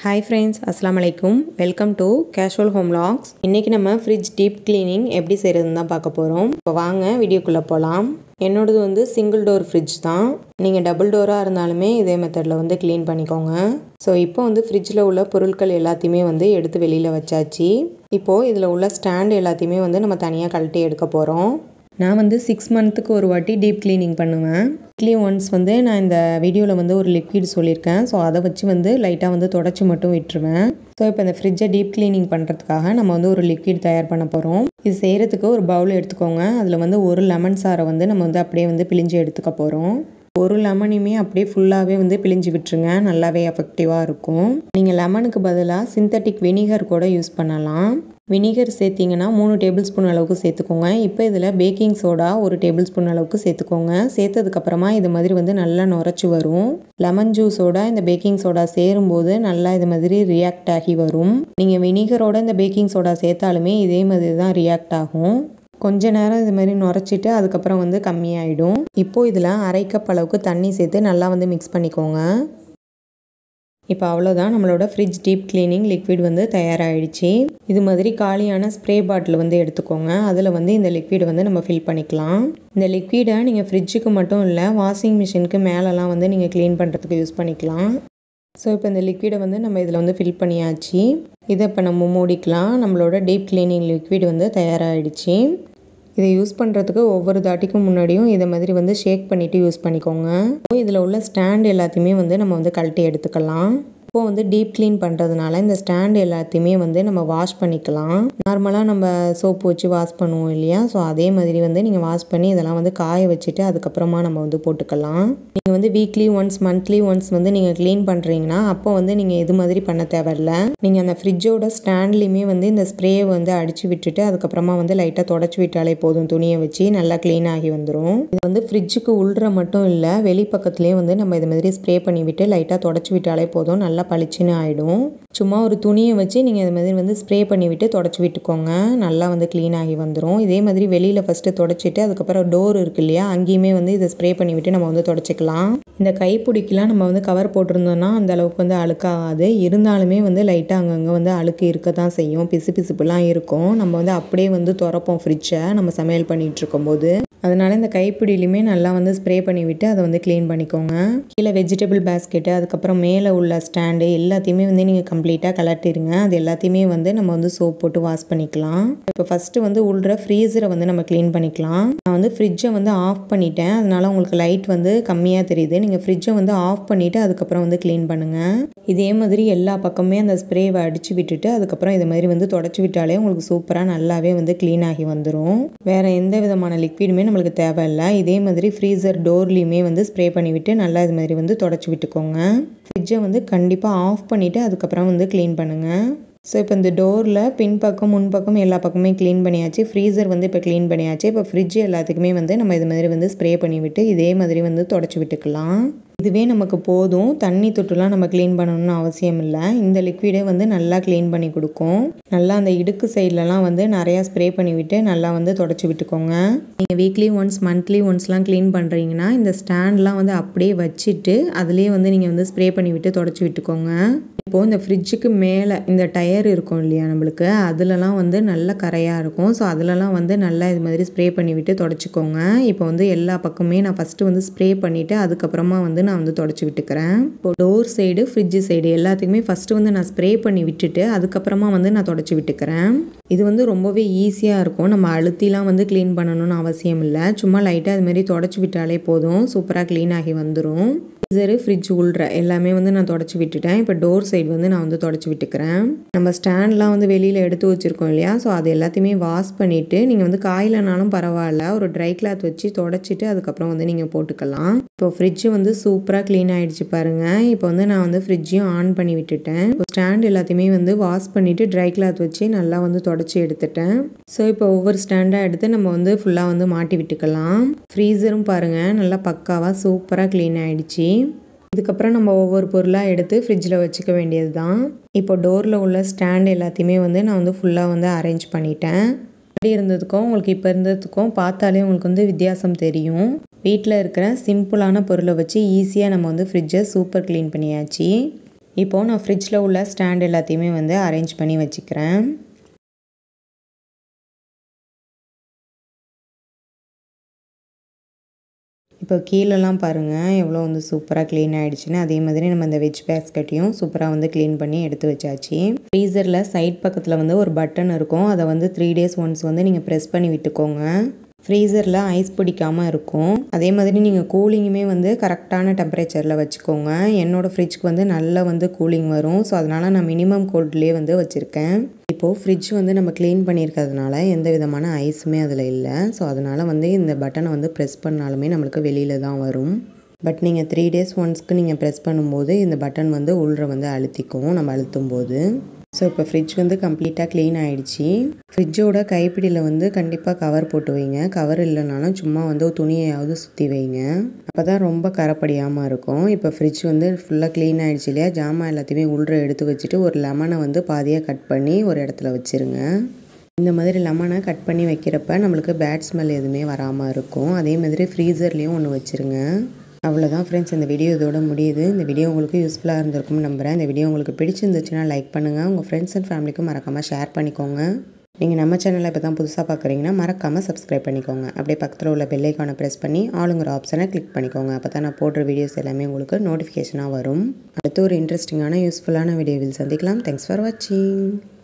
hi friends அஸ்லாம் வலைக்கும் welcome to casual home logs இன்றைக்கி நம்ம ஃப்ரிட்ஜ் டீப் க்ளீனிங் எப்படி செய்கிறதுன்னு தான் பார்க்க போகிறோம் இப்போ வாங்க வீடியோக்குள்ளே போகலாம் என்னோடது வந்து சிங்கிள் டோர் ஃப்ரிட்ஜ் தான் நீங்கள் டபுள் டோராக இருந்தாலுமே இதே மெத்தடில் வந்து க்ளீன் பண்ணிக்கோங்க ஸோ இப்போ வந்து ஃப்ரிட்ஜில் உள்ள பொருட்கள் எல்லாத்தையுமே வந்து எடுத்து வெளியில் வச்சாச்சு இப்போது இதில் உள்ள ஸ்டாண்ட் எல்லாத்தையுமே வந்து நம்ம தனியாக கழட்டி எடுக்க போகிறோம் நான் வந்து சிக்ஸ் மந்த்துக்கு ஒரு வாட்டி டீப் க்ளீனிங் பண்ணுவேன் வீக்லி ஒன்ஸ் வந்து நான் இந்த வீடியோவில் வந்து ஒரு லிக்விட் சொல்லியிருக்கேன் ஸோ அதை வச்சு வந்து லைட்டாக வந்து தொடச்சி மட்டும் விட்டுருவேன் ஸோ இப்போ இந்த ஃப்ரிட்ஜை டீப் க்ளீனிங் பண்ணுறதுக்காக நம்ம வந்து ஒரு லிக்விட் தயார் பண்ண போகிறோம் இது செய்கிறதுக்கு ஒரு பவுல் எடுத்துக்கோங்க அதில் வந்து ஒரு லெமன் சாரை வந்து நம்ம வந்து அப்படியே வந்து பிழிஞ்சு எடுத்துக்க போகிறோம் ஒரு லெமனையுமே அப்படியே ஃபுல்லாகவே வந்து பிழிஞ்சு விட்டுருங்க நல்லாவே எஃபெக்டிவாக இருக்கும் நீங்கள் லெமனுக்கு பதிலாக சிந்தட்டிக் வினிகர் கூட யூஸ் பண்ணலாம் வினிகர் சேர்த்திங்கன்னா மூணு டேபிள் ஸ்பூன் அளவுக்கு சேர்த்துக்கோங்க இப்போ இதில் பேக்கிங் சோடா ஒரு டேபிள் ஸ்பூன் அளவுக்கு சேர்த்துக்கோங்க சேர்த்ததுக்கப்புறமா இது மாதிரி வந்து நல்லா நுரைச்சி வரும் லெமன் ஜூஸோட இந்த பேக்கிங் சோடா சேரும்போது நல்லா இது மாதிரி ரியாக்ட் ஆகி வரும் நீங்கள் வினிகரோட இந்த பேக்கிங் சோடா சேர்த்தாலுமே இதே மாதிரி தான் ரியாக்ட் ஆகும் கொஞ்ச நேரம் இது மாதிரி நுரைச்சிட்டு அதுக்கப்புறம் வந்து கம்மியாயிடும் இப்போது இதில் அரை கப் அளவுக்கு தண்ணி சேர்த்து நல்லா வந்து மிக்ஸ் பண்ணிக்கோங்க இப்போ அவ்வளோதான் நம்மளோட ஃப்ரிட்ஜ் டீப் க்ளீனிங் லிக்விட் வந்து தயாராகிடுச்சு இது மாதிரி காலியான ஸ்ப்ரே பாட்டில் வந்து எடுத்துக்கோங்க அதில் வந்து இந்த லிக்விட் வந்து நம்ம ஃபில் பண்ணிக்கலாம் இந்த லிக்விடை நீங்கள் ஃப்ரிட்ஜுக்கு மட்டும் இல்லை வாஷிங் மிஷினுக்கு மேலெலாம் வந்து நீங்கள் க்ளீன் பண்ணுறதுக்கு யூஸ் பண்ணிக்கலாம் ஸோ இப்போ இந்த லிக்விடை வந்து நம்ம இதில் வந்து ஃபில் பண்ணியாச்சு இதை இப்போ நம்ம மூடிக்கலாம் நம்மளோட டீப் க்ளீனிங் லிக்விட் வந்து தயாராகிடுச்சு இதை யூஸ் பண்ணுறதுக்கு ஒவ்வொரு தாட்டிக்கும் முன்னாடியும் இதை மாதிரி வந்து ஷேக் பண்ணிவிட்டு யூஸ் பண்ணிக்கோங்க இதில் உள்ள ஸ்டாண்ட் எல்லாத்தையுமே வந்து நம்ம வந்து கழட்டி எடுத்துக்கலாம் இப்போது வந்து டீப் க்ளீன் பண்ணுறதுனால இந்த ஸ்டாண்ட் எல்லாத்தையுமே வந்து நம்ம வாஷ் பண்ணிக்கலாம் நார்மலாக நம்ம சோப்பு வச்சு வாஷ் பண்ணுவோம் இல்லையா ஸோ அதே மாதிரி வந்து நீங்கள் வாஷ் பண்ணி இதெல்லாம் வந்து காய வச்சுட்டு அதுக்கப்புறமா நம்ம வந்து போட்டுக்கலாம் நீங்கள் வந்து வீக்லி ஒன்ஸ் மந்த்லி ஒன்ஸ் வந்து நீங்கள் க்ளீன் பண்ணுறீங்கன்னா அப்போ வந்து நீங்கள் இது மாதிரி பண்ண தேவையில்ல நீங்கள் அந்த ஃப்ரிட்ஜோட ஸ்டாண்ட்லேயுமே வந்து இந்த ஸ்ப்ரேயை வந்து அடித்து விட்டுட்டு அதுக்கப்புறமா வந்து லைட்டாக தொடச்சி விட்டாலே போதும் துணியை வச்சு நல்லா க்ளீன் ஆகி வந்துடும் இது வந்து ஃப்ரிட்ஜுக்கு உள்ற மட்டும் இல்லை வெளி பக்கத்துலேயும் வந்து நம்ம இது மாதிரி ஸ்ப்ரே பண்ணி விட்டு லைட்டாக தொடச்சி விட்டாலே போதும் நல்லா பளிச்சுன்னு ஆகிடும் சும்மா ஒரு துணியை வச்சு நீங்கள் இது மாதிரி வந்து ஸ்ப்ரே பண்ணி விட்டு தொடச்சி விட்டுக்கோங்க நல்லா வந்து க்ளீன் ஆகி வந்துடும் இதே மாதிரி வெளியில் ஃபஸ்ட்டு தொடச்சிட்டு அதுக்கப்புறம் டோர் இருக்கு இல்லையா அங்கேயுமே வந்து இதை ஸ்ப்ரே பண்ணி விட்டு நம்ம வந்து தொடச்சிக்கலாம் இந்த கைப்பிடிக்கெலாம் நம்ம வந்து கவர் போட்டிருந்தோம்னா அந்த அளவுக்கு வந்து அழுக்காகாது இருந்தாலுமே வந்து லைட்டாக அங்கங்கே வந்து அழுக்கு இருக்க தான் செய்யும் பிசு பிசுப்புலாம் இருக்கும் நம்ம வந்து அப்படியே வந்து திறப்போம் ஃப்ரிட்ஜை நம்ம சமையல் பண்ணிகிட்டு இருக்கும்போது அதனால் இந்த கைப்பிடியிலுமே நல்லா வந்து ஸ்ப்ரே பண்ணி விட்டு அதை வந்து க்ளீன் பண்ணிக்கோங்க கீழே வெஜிடபிள் பேஸ்கெட்டு அதுக்கப்புறம் மேலே உள்ள ஸ்டாண்டு எல்லாத்தையுமே வந்து நீங்கள் கம்ப்ளீட்டாக கலட்டிடுங்க அது எல்லாத்தையுமே வந்து நம்ம வந்து சோப் போட்டு வாஷ் பண்ணிக்கலாம் இப்போ ஃபஸ்ட்டு வந்து உள்ள ஃப்ரீசரை வந்து நம்ம க்ளீன் பண்ணிக்கலாம் நான் வந்து ஃப்ரிட்ஜை வந்து ஆஃப் பண்ணிட்டேன் அதனால உங்களுக்கு லைட் வந்து கம்மியாக தெரியுது நீங்கள் ஃப்ரிட்ஜை வந்து ஆஃப் பண்ணிவிட்டு அதுக்கப்புறம் வந்து க்ளீன் பண்ணுங்கள் இதே மாதிரி எல்லா பக்கமே அந்த ஸ்ப்ரேவை அடித்து விட்டுட்டு அதுக்கப்புறம் இது மாதிரி வந்து தொடச்சி விட்டாலே உங்களுக்கு சூப்பராக நல்லாவே வந்து க்ளீன் ஆகி வந்துடும் வேறு எந்த விதமான லிக்விடுமே நம்மளுக்கு தேவையில்லை இதே மாதிரி ஃப்ரீசர் டோர்லேயுமே வந்து ஸ்ப்ரே பண்ணிவிட்டு நல்லா இது மாதிரி வந்து தொடச்சி விட்டுக்கோங்க ஃப்ரிட்ஜை வந்து கண்டிப்பாக ஆஃப் பண்ணிவிட்டு அதுக்கப்புறம் வந்து க்ளீன் பண்ணுங்கள் ஸோ இப்போ இந்த டோரில் பின்பக்கம் முன்பக்கம் எல்லா பக்கமே க்ளீன் பண்ணியாச்சு ஃப்ரீசர் வந்து இப்போ க்ளீன் பண்ணியாச்சு இப்போ ஃப்ரிட்ஜ் எல்லாத்துக்குமே வந்து நம்ம இது மாதிரி வந்து ஸ்ப்ரே பண்ணிவிட்டு இதே மாதிரி வந்து தொடச்சி விட்டுக்கலாம் இதுவே நமக்கு போதும் தண்ணி தொட்டுலாம் நம்ம க்ளீன் பண்ணணும்னு அவசியம் இல்லை இந்த லிக்விடே வந்து நல்லா க்ளீன் பண்ணி கொடுக்கும் நல்லா அந்த இடுக்கு சைட்லலாம் வந்து நிறையா ஸ்ப்ரே பண்ணிவிட்டு நல்லா வந்து தொடச்சி விட்டுக்கோங்க நீங்கள் வீக்லி ஒன்ஸ் மந்த்லி ஒன்ஸ்லாம் க்ளீன் பண்ணுறீங்கன்னா இந்த ஸ்டாண்ட்லாம் வந்து அப்படியே வச்சுட்டு அதுலேயே வந்து நீங்கள் வந்து ஸ்ப்ரே பண்ணிவிட்டு தொடச்சி விட்டுக்கோங்க இப்போது இந்த ஃப்ரிட்ஜுக்கு மேலே இந்த டயர் இருக்கும் இல்லையா நம்மளுக்கு அதிலலாம் வந்து நல்ல கரையாக இருக்கும் ஸோ அதிலலாம் வந்து நல்லா இது மாதிரி ஸ்ப்ரே பண்ணிவிட்டு தொடச்சிக்கோங்க இப்போ வந்து எல்லா பக்கமே நான் ஃபஸ்ட்டு வந்து ஸ்ப்ரே பண்ணிவிட்டு அதுக்கப்புறமா வந்து நான் வந்து தொடச்சி விட்டுக்கிறேன் இப்போ டோர் சைடு ஃப்ரிட்ஜு சைடு எல்லாத்துக்குமே ஃபஸ்ட்டு வந்து நான் ஸ்ப்ரே பண்ணி விட்டுட்டு அதுக்கப்புறமா வந்து நான் தொடச்சி விட்டுக்கிறேன் இது வந்து ரொம்பவே ஈஸியாக இருக்கும் நம்ம அழுத்திலாம் வந்து க்ளீன் பண்ணணும்னு அவசியம் இல்லை சும்மா லைட்டாக அது மாதிரி தொடச்சி விட்டாலே போதும் சூப்பராக க்ளீன் ஆகி வந்துடும் ஃப்ரீசரு ஃப்ரிட்ஜ் உள்ற எல்லாமே வந்து நான் தொடச்சி விட்டுட்டேன் இப்போ டோர் சைடு வந்து நான் வந்து தொடச்சி விட்டுக்கிறேன் நம்ம ஸ்டாண்ட்லாம் வந்து வெளியில் எடுத்து வச்சுருக்கோம் இல்லையா ஸோ அது எல்லாத்தையுமே வாஷ் பண்ணிவிட்டு நீங்கள் வந்து காயிலனாலும் பரவாயில்ல ஒரு ட்ரை கிளாத் வச்சு தொடச்சிட்டு அதுக்கப்புறம் வந்து நீங்கள் போட்டுக்கலாம் இப்போ ஃப்ரிட்ஜு வந்து சூப்பராக க்ளீன் ஆகிடுச்சு பாருங்கள் இப்போ வந்து நான் வந்து ஃப்ரிட்ஜையும் ஆன் பண்ணி விட்டுட்டேன் இப்போ ஸ்டாண்ட் எல்லாத்தையுமே வந்து வாஷ் பண்ணிவிட்டு ட்ரை கிளாத் வச்சு நல்லா வந்து தொடச்சி எடுத்துட்டேன் ஸோ இப்போ ஒவ்வொரு ஸ்டாண்டாக எடுத்து நம்ம வந்து ஃபுல்லாக வந்து மாட்டி விட்டுக்கலாம் ஃப்ரீசரும் பாருங்கள் நல்லா பக்காவாக சூப்பராக க்ளீன் ஆகிடுச்சு இதுக்கப்புறம் நம்ம ஒவ்வொரு பொருளாக எடுத்து ஃப்ரிட்ஜில் வச்சுக்க வேண்டியது தான் இப்போ டோரில் உள்ள ஸ்டாண்ட் எல்லாத்தையுமே வந்து நான் வந்து ஃபுல்லாக வந்து அரேஞ்ச் பண்ணிட்டேன் அப்படி இருந்ததுக்கும் உங்களுக்கு இப்போ இருந்ததுக்கும் பார்த்தாலே உங்களுக்கு வந்து வித்தியாசம் தெரியும் வீட்டில் இருக்கிற சிம்பிளான பொருளை வச்சு ஈஸியாக நம்ம வந்து ஃப்ரிட்ஜை சூப்பர் க்ளீன் பண்ணியாச்சு இப்போது நான் ஃப்ரிட்ஜில் உள்ள ஸ்டாண்ட் எல்லாத்தையுமே வந்து அரேஞ்ச் பண்ணி வச்சுக்கிறேன் இப்போ கீழெல்லாம் பாருங்கள் எவ்வளோ வந்து சூப்பராக க்ளீன் ஆகிடுச்சுன்னு அதே மாதிரி நம்ம இந்த வெஜ் பேஸ்கட்டையும் சூப்பராக வந்து க்ளீன் பண்ணி எடுத்து வச்சாச்சு ஃப்ரீசரில் சைட் பக்கத்தில் வந்து ஒரு பட்டன் இருக்கும் அதை வந்து த்ரீ டேஸ் ஒன்ஸ் வந்து நீங்கள் ப்ரெஸ் பண்ணி விட்டுக்கோங்க ஃப்ரீசரில் ஐஸ் பிடிக்காமல் இருக்கும் அதே மாதிரி நீங்கள் கூலிங்குமே வந்து கரெக்டான டெம்பரேச்சரில் வச்சுக்கோங்க என்னோடய ஃப்ரிட்ஜ்க்கு வந்து நல்லா வந்து கூலிங் வரும் ஸோ அதனால் நான் மினிமம் கோல்ட்லேயே வந்து வச்சுருக்கேன் இப்போது ஃப்ரிட்ஜ் வந்து நம்ம க்ளீன் பண்ணியிருக்கிறதுனால எந்த விதமான ஐஸுமே அதில் இல்லை ஸோ அதனால் வந்து இந்த பட்டனை வந்து ப்ரெஸ் பண்ணாலுமே நம்மளுக்கு வெளியில் தான் வரும் பட் நீங்கள் த்ரீ டேஸ் ஒன்ஸ்க்கு நீங்கள் ப்ரெஸ் பண்ணும்போது இந்த பட்டன் வந்து உள்ற வந்து அழுத்திக்கும் நம்ம அழுத்தும் போது ஸோ இப்போ ஃப்ரிட்ஜ் வந்து கம்ப்ளீட்டாக க்ளீன் ஆகிடுச்சி ஃப்ரிட்ஜோட கைப்பிடியில் வந்து கண்டிப்பாக கவர் போட்டு வைங்க கவர் இல்லைனாலும் சும்மா வந்து துணியையாவது சுற்றி வைங்க அப்போ தான் ரொம்ப கரப்படியாமல் இருக்கும் இப்போ ஃப்ரிட்ஜ் வந்து ஃபுல்லாக க்ளீன் ஆகிடுச்சு இல்லையா ஜாமான் எல்லாத்தையுமே உள்ற எடுத்து வச்சுட்டு ஒரு லெமனை வந்து பாதியாக கட் பண்ணி ஒரு இடத்துல வச்சுருங்க இந்த மாதிரி லெமனை கட் பண்ணி வைக்கிறப்ப நம்மளுக்கு பேட் ஸ்மெல் எதுவுமே வராமல் இருக்கும் அதே மாதிரி ஃப்ரீசர்லேயும் ஒன்று வச்சுருங்க அவ்வளோதான் ஃப்ரெண்ட்ஸ் இந்த வீடியோ இதோட முடியுது இந்த வீடியோ உங்களுக்கு யூஸ்ஃபுல்லாக இருந்திருக்கும்னு நம்புகிறேன் இந்த வீடியோ உங்களுக்கு பிடிச்சிருந்துச்சுன்னா லைக் பண்ணுங்கள் உங்கள் ஃப்ரெண்ட்ஸ் அண்ட் ஃபேமிலிக்கும் மறக்காமல் ஷேர் பண்ணிக்கோங்க நீங்கள் நம்ம சேனலை இப்போ தான் புதுசாக பார்க்குறீங்கன்னா மறக்காமல் சப்ஸ்கிரைப் பண்ணிக்கோங்க அப்படியே பக்கத்தில் உள்ள பெல்லைக்கானை ப்ரெஸ் பண்ணி ஆளுங்கிற ஆப்ஷனை கிளிக் பண்ணிக்கோங்க அப்போ தான் நான் போடுற வீடியோஸ் எல்லாமே உங்களுக்கு நோட்டிஃபிகேஷனாக வரும் அடுத்து ஒரு இன்ட்ரெஸ்டிங்கான யூஸ்ஃபுல்லான வீடியோவில் சந்திக்கலாம் தேங்க்ஸ் ஃபார் வாட்சிங்